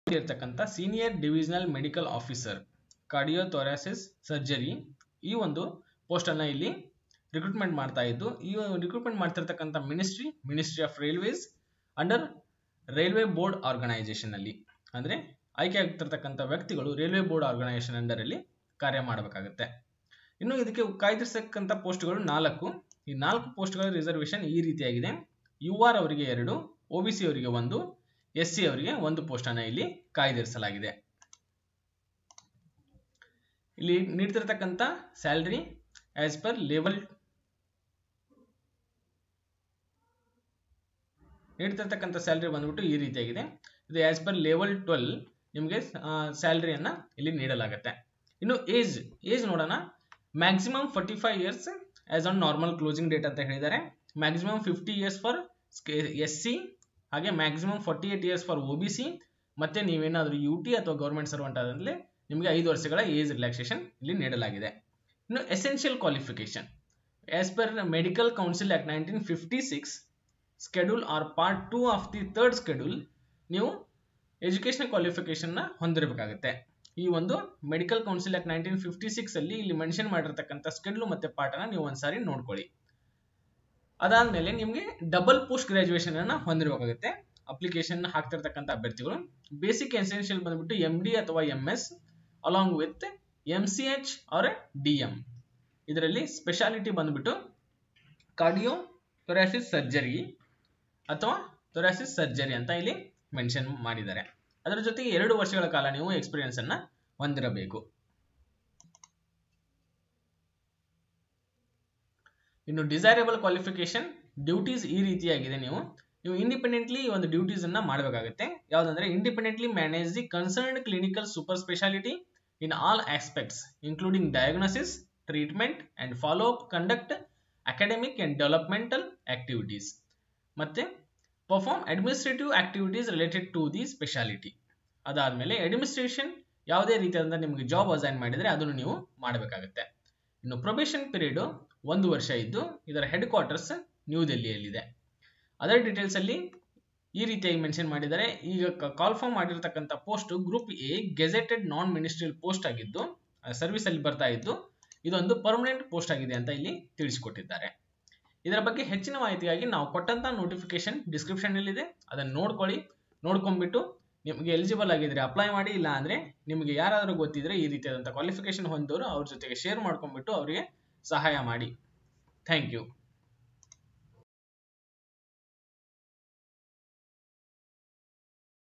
ಇರ್ತಕ್ಕಂಥ senior divisional medical officer cardiothoracic surgery ಈ ಒಂದು ಪೋಸ್ಟನ್ನು ಇಲ್ಲಿ ರಿಕ್ರೂಟ್ಮೆಂಟ್ ಮಾಡ್ತಾ ಇದ್ದು ಈ ರಿಕ್ರೂಟ್ಮೆಂಟ್ ಮಾಡ್ತಿರ್ತಕ್ಕಂಥ ministry ministry of railways under railway board organisation ಅಲ್ಲಿ ಅಂದ್ರೆ ಆಯ್ಕೆ ಆಗ್ತಿರ್ತಕ್ಕಂಥ ವ್ಯಕ್ತಿಗಳು ರೈಲ್ವೆ ಬೋರ್ಡ್ ಆರ್ಗನೈಸೇಷನ್ ಅಂಡರ್ ಅಲ್ಲಿ ಕಾರ್ಯ ಮಾಡಬೇಕಾಗುತ್ತೆ ಇನ್ನು ಇದಕ್ಕೆ ಕಾಯ್ದಿರಿಸತಕ್ಕಂಥ ಪೋಸ್ಟ್ಗಳು ನಾಲ್ಕು ಈ ನಾಲ್ಕು ಪೋಸ್ಟ್ಗಳ ರಿಸರ್ವೇಶನ್ ಈ ರೀತಿಯಾಗಿದೆ ಯು ಆರ್ ಅವರಿಗೆ ಎರಡು ಒ ಬಿ ಸಿ ಅವರಿಗೆ ಒಂದು ಎಸ್ ಸಿ ಅವರಿಗೆ ಒಂದು ಪೋಸ್ಟ್ ಅನ್ನ ಇಲ್ಲಿ ಕಾಯ್ದಿರಿಸಲಾಗಿದೆ ಇಲ್ಲಿ ನೀಡ್ತಿರ್ತಕ್ಕಂಥ ಸ್ಯಾಲ್ರಿ ಆಸ್ ಪರ್ ಲೆವೆಲ್ ನೀಡ್ತಿರ್ತಕ್ಕಂಥ ಸ್ಯಾಲ್ರಿ ಬಂದ್ಬಿಟ್ಟು ಈ ರೀತಿಯಾಗಿದೆ ಇದು ಆಸ್ ಪರ್ ಲೆವೆಲ್ ಟ್ವೆಲ್ ನಿಮಗೆ ಸ್ಯಾಲ್ರಿಯನ್ನ ಇಲ್ಲಿ ನೀಡಲಾಗುತ್ತೆ ಇನ್ನು ಏಜ್ ಏಜ್ ನೋಡೋಣ maximum forty five years as on normal closing date ಅಂತ ಹೇಳಿದ್ದಾರೆ maximum fifty years for S C ಹಾಗೆ maximum forty eight years for O B C ಮತ್ತೆ ನೀವೇನಾದರೂ ಯು ಟಿ ಅಥವಾ ಗೌರ್ಮೆಂಟ್ ಸರ್ವೆಂಟ್ ಆದಲ್ಲಿ ನಿಮಗೆ ಐದು ವರ್ಷಗಳ ಏಜ್ ರಿಲ್ಯಾಕ್ಸೇಷನ್ ಇಲ್ಲಿ ನೀಡಲಾಗಿದೆ ಇನ್ನು essential qualification as per medical council act nineteen fifty six schedule or part two of the third schedule ನೀವು ಎಜುಕೇಶನ್ ಕ್ವಾಲಿಫಿಕೇಶನ್ನ ಹೊಂದಿರಬೇಕಾಗುತ್ತೆ ಈ ಒಂದು medical council act nineteen fifty six ಅಲ್ಲಿ ಇಲ್ಲಿ ಮೆನ್ಷನ್ ಮಾಡಿರ್ತಕ್ಕಂಥ ಸ್ಕೆಡ್ಯೂಲ್ ಮತ್ತೆ ಪಾಠನ ನೀವು ಒಂದ್ಸಾರಿ ನೋಡ್ಕೊಳ್ಳಿ ಅದಾದ್ಮೇಲೆ ನಿಮಗೆ ಡಬಲ್ ಪೋಸ್ಟ್ ಗ್ರಾಜುಯೇಷನ್ ಅನ್ನ ಹೊಂದಿರಬೇಕಾಗುತ್ತೆ ಅಪ್ಲಿಕೇಶನ್ ಹಾಕ್ತಿರ್ತಕ್ಕಂಥ ಅಭ್ಯರ್ಥಿಗಳು ಬೇಸಿಕ್ ಎಸೆನ್ಷಿಯಲ್ ಬಂದ್ಬಿಟ್ಟು ಎಂ ಡಿ ಅಥವಾ M S along with M C H or D M ಇದರಲ್ಲಿ ಸ್ಪೆಷಾಲಿಟಿ ಬಂದ್ಬಿಟ್ಟು ಕಾರ್ಡಿಯೋ ಥೊರಾಸಿಸ್ ಸರ್ಜರಿ ಅಥವಾ ಥೊರಾಸಿಸ್ ಸರ್ಜರಿ ಅಂತ ಇಲ್ಲಿ ಮೆನ್ಷನ್ ಮಾಡಿದ್ದಾರೆ ಅದರ ಜೊತೆಗೆ ಎರಡು ವರ್ಷಗಳ ಕಾಲ ನೀವು ಎಕ್ಸ್ಪೀರಿಯನ್ಸ್ ಅನ್ನ ಹೊಂದಿರಬೇಕು ಇನ್ನು ಡಿಸೈರಬಲ್ ಕ್ವಾಲಿಫಿಕೇಶನ್ ಡ್ಯೂಟೀಸ್ ಈ ರೀತಿಯಾಗಿದೆ ನೀವು ನೀವು ಇಂಡಿಪೆಂಡೆಂಟ್ಲಿ ಈ ಒಂದು ಡ್ಯೂಟೀಸ್ ಅನ್ನ ಮಾಡಬೇಕಾಗುತ್ತೆ ಯಾವ್ದಂದ್ರೆ independently manage the concerned clinical super speciality in all aspects including diagnosis treatment and follow up conduct academic and developmental activities ಮತ್ತೆ perform administrative activities related to the speciality ಅದಾದ್ಮೇಲೆ ಅಡ್ಮಿನಿಸ್ಟ್ರೇಷನ್ ಯಾವುದೇ ರೀತಿಯಾದಂಥ ನಿಮಗೆ ಜಾಬ್ ಅಸೈನ್ ಮಾಡಿದರೆ ಅದನ್ನು ನೀವು ಮಾಡಬೇಕಾಗುತ್ತೆ ಇನ್ನು ಪ್ರೊಬೇಷನ್ ಪೀರಿಯಡ್ ಒಂದು ವರ್ಷ ಇದ್ದು ಇದರ ಹೆಡ್ ಕ್ವಾರ್ಟರ್ಸ್ ನ್ಯೂ ದೆಹಲಿಯಲ್ಲಿದೆ ಅದರ್ ಡೀಟೇಲ್ಸ್ ಅಲ್ಲಿ ಈ ರೀತಿಯಾಗಿ ಮೆನ್ಷನ್ ಮಾಡಿದ್ದಾರೆ ಈಗ ಕಾಲ್ಫಾರ್ಮ್ ಮಾಡಿರ್ತಕ್ಕಂಥ post group A gazetted non ministerial post ಆಗಿದ್ದು ಸರ್ವಿಸ್ ಅಲ್ಲಿ ಬರ್ತಾ ಇದ್ದು ಇದೊಂದು ಪರ್ಮನೆಂಟ್ ಪೋಸ್ಟ್ ಆಗಿದೆ ಅಂತ ಇಲ್ಲಿ ತಿಳಿಸಿಕೊಟ್ಟಿದ್ದಾರೆ ಇದರ ಬಗ್ಗೆ ಹೆಚ್ಚಿನ ಮಾಹಿತಿಗಾಗಿ ನಾವು ಕೊಟ್ಟಂತ ನೋಟಿಫಿಕೇಶನ್ ಡಿಸ್ಕ್ರಿಪ್ಷನ್ ಇದೆ ಅದನ್ನು ನೋಡ್ಕೊಳ್ಳಿ ನೋಡ್ಕೊಂಡ್ಬಿಟ್ಟು ನಿಮಗೆ ಎಲಿಜಿಬಲ್ ಆಗಿದ್ರೆ ಅಪ್ಲೈ ಮಾಡಿ ಇಲ್ಲ ಅಂದ್ರೆ ನಿಮಗೆ ಯಾರಾದರೂ ಗೊತ್ತಿದ್ರೆ ಈ ರೀತಿಯಾದಂಥ ಕ್ವಾಲಿಫಿಕೇಶನ್ ಹೊಂದೋರು ಅವ್ರ ಜೊತೆಗೆ ಶೇರ್ ಮಾಡ್ಕೊಂಡ್ಬಿಟ್ಟು ಅವರಿಗೆ ಸಹಾಯ ಮಾಡಿ ಥ್ಯಾಂಕ್ ಯು